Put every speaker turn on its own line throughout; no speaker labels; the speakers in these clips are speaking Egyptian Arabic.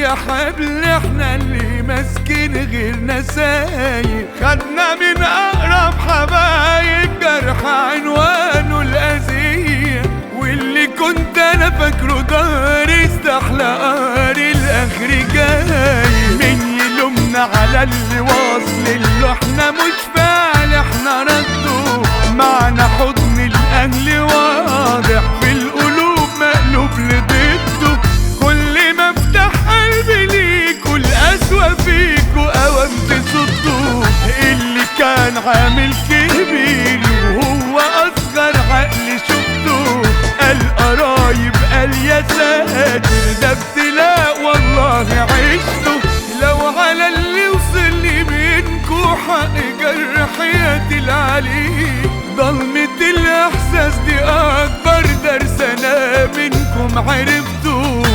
يا حبل احنا اللي ماسكين غيرنا سايق خدنا من اقرب حبايب جرح عنوانه الاذية واللي كنت انا فاكره داري استحلى قاري الاخر جاي مين يلومنا على اللي واصل اللي احنا مش فعل احنا رده معنى حضن الاهل واضح في القلوب مقلوب لضده كل ما افتح قلبي ليكوا القسوة فيكوا اوام تصدوا اللي كان عامل كبير وهو اصغر عقل شفته قال قرايب قال يا ساتر ده ابتلاء والله عشته لو على اللي وصل لي منكو حق جرحية العلي ضلمة الاحساس دي اكبر درس انا منكم عرفته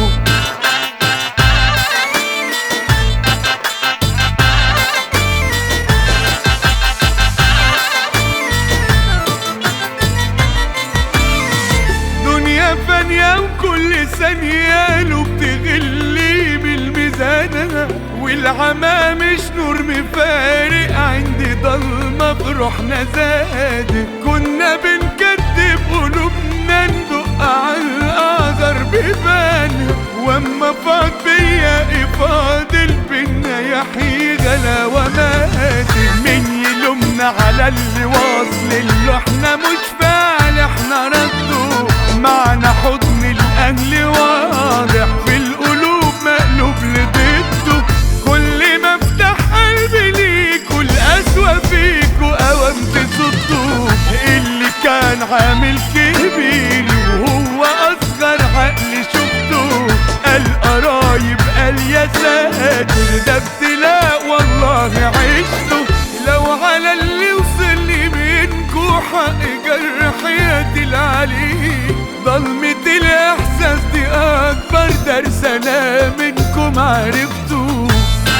دنيا فانية وكل ثانية له بتغلي بالميزانة والعمى مش نور مفارق عندي ضلمة بروحنا زاد كنا بنكدب قلوبنا ندق على القدر بيبان واما فاض بيا فاضل بينا يحيي غلا ومات مين يلومنا على اللي واصل اللي احنا مش فعل احنا رده معنى حضن الاهل واضح في القلوب مقلوب لضده كل ما افتح قلبي ليكوا القسوة فيكوا اوام تصدوا اللي كان عامل كبير وهو اصغر عقل شفته قال قرايب قال يا ساتر ده ابتلاء والله عشته لو على اللي وصل لي منكو حق جرحية العلي ضلمة الاحساس دي اكبر درس انا منكم عرفته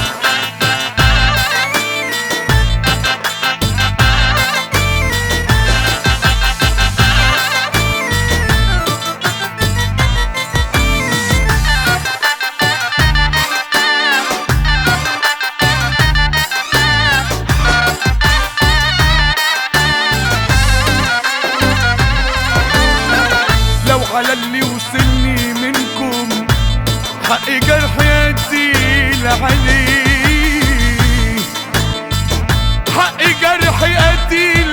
لو على اللي وصلني منكم حق جرحي اديل عليه حق جرحي اديل